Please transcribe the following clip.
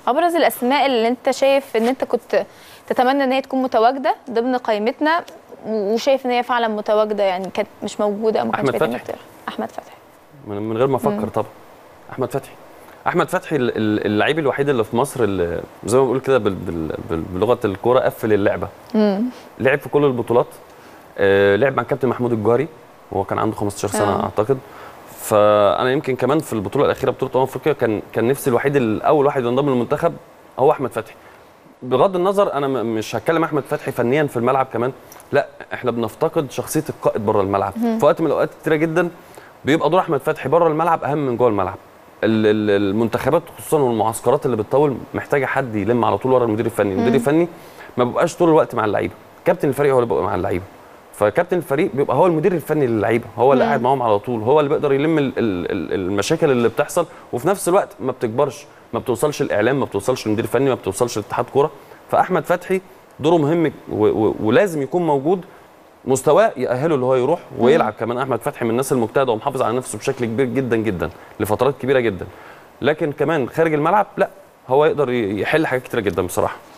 ابرز الاسماء اللي انت شايف ان انت كنت تتمنى ان هي تكون متواجده ضمن قائمتنا و- وشايف ان هي فعلا متواجده يعني كانت مش موجوده او ما كانش أحمد فيها تاني فتحي. اختيار احمد فتحي من من غير ما افكر طبعا احمد فتحي احمد فتحي ال- ال- اللعيب الوحيد اللي في مصر اللي زي ما بقول كده بال- بال- بال- بلغه الكوره قفل اللعبه امم لعب في كل البطولات آه، لعب مع الكابتن محمود الجوهري وهو كان عنده 15 سنه آه. اعتقد فانا يمكن كمان في البطوله الاخيره بطوله امم افريقيا كان كان نفسي الوحيد الاول واحد ينضم للمنتخب هو احمد فتحي بغض النظر انا م- مش هتكلم احمد فتحي فنيا في الملعب كمان لا احنا بنفتقد شخصيه القائد بره الملعب في وقت من الاوقات كتيره جدا بيبقى دور احمد فتحي بره الملعب اهم من جوه الملعب ال- ال- المنتخبات خصوصا والمعسكرات اللي بتطول محتاجه حد يلم على طول ورا المدير الفني المدير الفني ما بيبقاش طول الوقت مع اللعيبه كابتن الفريق هو اللي بيبقى مع اللعيبه فكابتن الفريق بيبقى هو المدير الفني للعيبه هو اللي قاعد معاهم على طول هو اللي بيقدر يلم ال- ال- ال- المشاكل اللي بتحصل وفي نفس الوقت ما بتكبرش ما بتوصلش الاعلام ما بتوصلش للمدير الفني ما بتوصلش لاتحاد كوره فاحمد فتحي دوره مهم و- و- ولازم يكون موجود مستواه يأهله اللي هو يروح ويلعب كمان احمد فتحي من الناس المجتهده ومحافظ على نفسه بشكل كبير جدا جدا لفترات كبيره جدا لكن كمان خارج الملعب لا هو يقدر ي- يحل حاجات كتيره جدا بصراحه